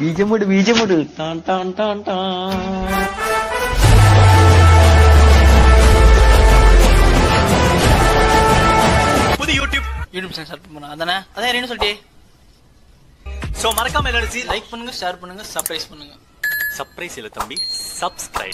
ബീജമിട് ബീജമിട് ടാൻ ടാൻ ടാൻ ടാൻ புது யூடியூப் யூடியூப் சேனல் ஸ்டார்ட் பண்ண அதானே அதான் என்ன சொல்லிட்டே ஸோ மறக்காம எல்லாரும் லைக் பண்ணுங்க ஷேர் பண்ணுங்க சர்ப்ரைஸ் பண்ணுங்க சர்ப்ரைஸ் இல்லை தம்பி subscribe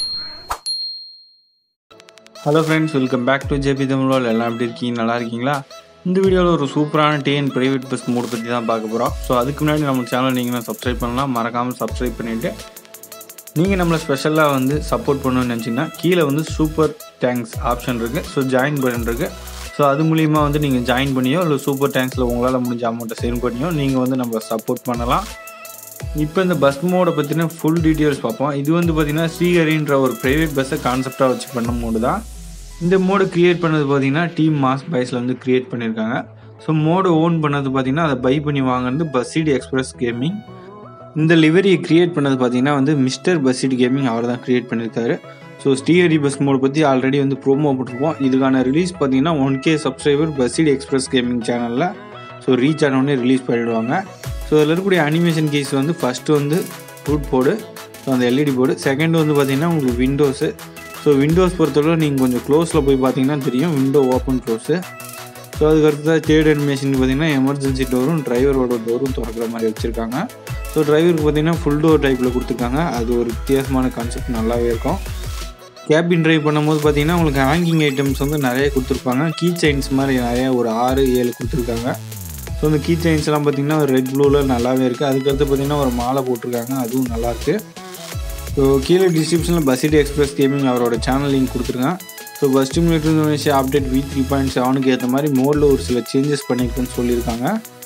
hello friends welcome back to JP Tamil எல்லாம் எப்படி இருக்கீங்க நல்லா இருக்கீங்களா இந்த வீடியோவில் ஒரு சூப்பரான டிஎன் பிரைவேட் பஸ் மூடு பற்றி தான் பார்க்க போகிறோம் ஸோ அதுக்கு முன்னாடி நம்ம சேனல் நீங்கள் சப்ஸ்கிரைப் பண்ணலாம் மறக்காமல் சப்ஸ்கிரைப் பண்ணிவிட்டு நீங்கள் நம்மளை ஸ்பெஷலாக வந்து சப்போர்ட் பண்ணணும்னு நினச்சிங்கன்னா கீழே வந்து சூப்பர் தேங்க்ஸ் ஆப்ஷன் இருக்குது ஸோ ஜாயின் பட்டன் இருக்குது ஸோ அது மூலிமா வந்து நீங்கள் ஜாயின் பண்ணியோ இல்லை சூப்பர் தேங்க்ஸில் உங்களால் முடிஞ்ச அமௌண்ட்டை சென்ட் பண்ணியோ நீங்கள் வந்து நம்ம சப்போர்ட் பண்ணலாம் இப்போ இந்த பஸ் மோடை பற்றின ஃபுல் டீட்டெயில்ஸ் பார்ப்போம் இது வந்து பார்த்திங்கன்னா ஸ்ரீஹரின்ற ஒரு ப்ரைவேட் பஸ்ஸை கான்செப்டாக வச்சு பண்ண மோடு தான் இந்த மோடு கிரியேட் பண்ணது பார்த்தீங்கன்னா டீம் மாஸ் பைஸில் வந்து கிரியேட் பண்ணியிருக்காங்க ஸோ மோடு ஓன் பண்ணது பார்த்தீங்கன்னா அதை பை பண்ணி வாங்குறது பஸ்ஸிடி எக்ஸ்பிரஸ் கேமிங் இந்த லிவரியை கிரியேட் பண்ணது பார்த்தீங்கன்னா வந்து மிஸ்டர் பஸ்ஸிடி கேமிங் அவர் தான் கிரியேட் பண்ணியிருக்காரு ஸோ ஸ்ரீஹரி பஸ் மோடு பற்றி ஆல்ரெடி வந்து ப்ரோமோ போட்டிருப்போம் இதுக்கான ரிலீஸ் பார்த்தீங்கன்னா one K subscriber bus city express gaming சேனலில் ஸோ ரீச் ஆனவுடனே ரிலீஸ் பண்ணிடுவாங்க ஸோ அதில் இருக்கக்கூடிய அனிமேஷன் கேஸ் வந்து ஃபஸ்ட்டு வந்து ரூட் போர்டு ஸோ அந்த எல்இடி போர்டு செகண்ட் வந்து பார்த்தீங்கன்னா உங்களுக்கு விண்டோஸு ஸோ விண்டோஸ் பொறுத்தவரை நீங்கள் கொஞ்சம் க்ளோஸில் போய் பார்த்தீங்கன்னா தெரியும் விண்டோ ஓப்பன் க்ளோஸு ஸோ அதுக்கு அடுத்ததாக தேர்ட் அனிமேஷன் பார்த்தீங்கன்னா எமர்ஜென்சி டோரும் டிரைவரோட டோரும் திறக்கிற மாதிரி வச்சுருக்காங்க ஸோ டிரைவருக்கு பார்த்தீங்கன்னா ஃபுல் டோர் டைப்பில் கொடுத்துருக்காங்க அது ஒரு வித்தியாசமான கான்செப்ட் நல்லாவே இருக்கும் கேபின் டிரைவ் பண்ணும்போது பார்த்தீங்கன்னா உங்களுக்கு ஹேங்கிங் ஐட்டம்ஸ் வந்து நிறைய கொடுத்துருப்பாங்க கீ செயின்ஸ் மாதிரி நிறைய ஒரு ஆறு ஏழு கொடுத்துருக்காங்க ஸோ அந்த கீ செயின்ஸ்லாம் பார்த்தீங்கன்னா ஒரு ரெட் ப்ளூவில் நல்லாவே இருக்குது அதுக்கடுத்து பார்த்தீங்கன்னா ஒரு மாலை போட்டிருக்காங்க அதுவும் நல்லாயிருக்கு ஸோ கீழே டிஸ்கிரிப்ஷனில் பஸ்ஸிட்டி எக்ஸ்பிரஸ் கேமிங் அவரோட சேனல் லிங்க் கொடுத்துருக்கேன் so bus simulator Indonesia update V three point செவனுக்கு ஏற்ற மாதிரி மோடில் ஒரு சில சேஞ்சஸ் பண்ணியிருக்குன்னு சொல்லியிருக்காங்க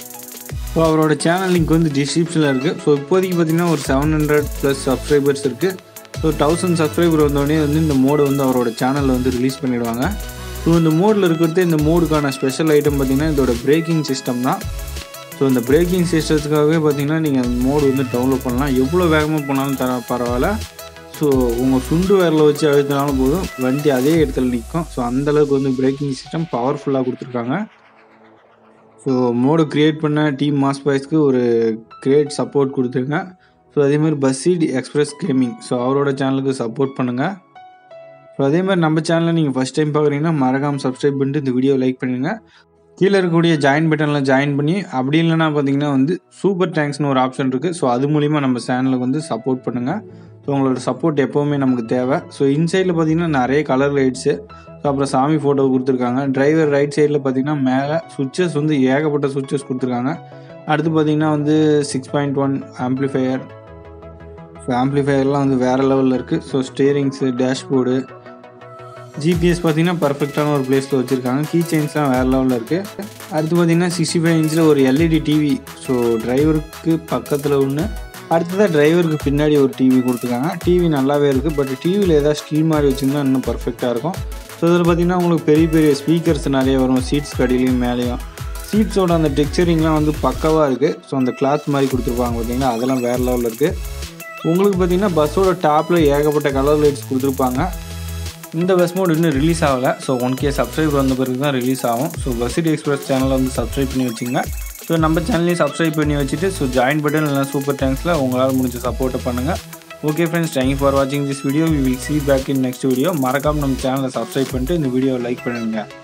ஸோ அவரோட சேனல் லிங்க் வந்து டிஸ்கிரிப்ஷனில் இருக்குது ஸோ இப்போதைக்கு பார்த்தீங்கன்னா ஒரு செவன் ஹண்ட்ரட் ப்ளஸ் சப்ஸ்கிரைபர்ஸ் இருக்குது ஸோ தௌசண்ட் சப்ஸ்கிரைபர் வந்தோடனே வந்து இந்த மோடை வந்து அவரோட சேனலில் வந்து ரிலீஸ் பண்ணிடுவாங்க ஸோ இந்த மோடில் இருக்கிறது இந்த மோடுக்கான ஸ்பெஷல் ஐட்டம் பார்த்தீங்கன்னா இதோட பிரேக்கிங் சிஸ்டம் தான் ஸோ இந்த பிரேக்கிங் சிஸ்டத்துக்காகவே பார்த்தீங்கன்னா நீங்கள் அந்த மோடு வந்து டவுன்லோட் பண்ணலாம் எவ்வளோ வேகமாக போனாலும் தர பரவாயில்ல ஸோ உங்கள் சுண்டு விரலை வச்சு அழுத்தினாலும் போதும் வண்டி அதே இடத்துல நிற்கும் ஸோ அந்தளவுக்கு வந்து பிரேக்கிங் சிஸ்டம் பவர்ஃபுல்லாக கொடுத்துருக்காங்க ஸோ மோடு க்ரியேட் பண்ண டீம் மாஸ் பாய்ஸ்க்கு ஒரு கிரேட் சப்போர்ட் கொடுத்துருங்க ஸோ அதேமாதிரி பஸ்ஸீட் எக்ஸ்பிரஸ் கேமிங் ஸோ அவரோட சேனலுக்கு சப்போர்ட் பண்ணுங்கள் ஸோ அதே மாதிரி நம்ம சேனலை நீங்கள் ஃபஸ்ட் டைம் பார்க்குறீங்கன்னா மறக்காமல் சப்ஸ்கிரைப் பண்ணிட்டு இந்த வீடியோ லைக் பண்ணுங்கள் கீழே இருக்கக்கூடிய ஜாயின் பட்டனில் ஜாயின் பண்ணி அப்படி இல்லைன்னா பார்த்தீங்கன்னா வந்து சூப்பர் தேங்க்ஸ்னு ஒரு ஆப்ஷன் இருக்குது ஸோ அது மூலிமா நம்ம சேனலுக்கு வந்து சப்போர்ட் பண்ணுங்கள் ஸோ உங்களோட சப்போர்ட் எப்போவுமே நமக்கு தேவை ஸோ இன்சைடில் பார்த்தீங்கன்னா நிறைய கலர் லைட்ஸு ஸோ அப்புறம் சாமி ஃபோட்டோ கொடுத்துருக்காங்க டிரைவர் ரைட் சைடில் பார்த்தீங்கன்னா மேலே சுவிச்சஸ் வந்து ஏகப்பட்ட சுவிச்சஸ் கொடுத்துருக்காங்க அடுத்து பார்த்தீங்கன்னா வந்து six point one amplifier so ஆம்ப்ளிஃபையர்லாம் வந்து வேறு லெவலில் இருக்குது ஸோ ஸ்டேரிங்ஸு டேஷ்போர்டு ஜிபிஎஸ் பார்த்தீங்கன்னா பர்ஃபெக்டான ஒரு பிளேஸில் வச்சுருக்காங்க கீ செயின்ஸ்லாம் வேறு லெவலில் இருக்குது அடுத்து பார்த்தீங்கன்னா சிக்ஸ்டி ஃபைவ் இன்ச்சில் ஒரு எல்இடி டிவி ஸோ டிரைவருக்கு பக்கத்தில் ஒன்று அடுத்ததாக டிரைவருக்கு பின்னாடி ஒரு டிவி கொடுத்துருக்காங்க டிவி நல்லாவே இருக்குது பட் டிவியில் ஏதாவது ஸ்க்ரீன் மாதிரி வச்சிங்கன்னா இன்னும் பர்ஃபெக்டாக இருக்கும் ஸோ இதில் பார்த்தீங்கன்னா உங்களுக்கு பெரிய பெரிய ஸ்பீக்கர்ஸ் நிறைய வரும் சீட்ஸ் கடியிலையும் மேலேயும் சீட்ஸோட அந்த டெக்ஸ்சரிங்லாம் வந்து பக்கவாக இருக்குது ஸோ அந்த கிளாத் மாதிரி கொடுத்துருப்பாங்க பார்த்தீங்கன்னா அதெல்லாம் வேறு லெவலில் இருக்குது உங்களுக்கு பார்த்தீங்கன்னா பஸ்ஸோட டாப்பில் ஏகப்பட்ட கலர் லைட்ஸ் கொடுத்துருப்பாங்க இந்த பஸ் மோட் இன்னும் ரிலீஸ் ஆகலை ஸோ ஒன் கே சப்ஸ்கிரைப் வந்த பிறகு தான் ரிலீஸ் ஆகும் ஸோ பஸ்ஸிட்டி எக்ஸ்பிரஸ் சேனலை வந்து சப்ஸ்கிரைப் பண்ணி வச்சுங்க ஸோ நம்ம சேனலையும் சப்ஸ்கிரைப் பண்ணி வச்சுட்டு ஸோ ஜாயின் பட்டன் இல்லைனா சூப்பர் தேங்க்ஸில் உங்களால் முடிஞ்ச சப்போர்ட்டை பண்ணுங்கள் ஓகே ஃப்ரெண்ட்ஸ் தேங்க்யூ ஃபார் வாட்சிங் this video we will see back in next video மறக்காமல் நம்ம சேனலை சப்ஸ்கிரைப் பண்ணிட்டு இந்த வீடியோவை லைக் பண்ணுங்கள்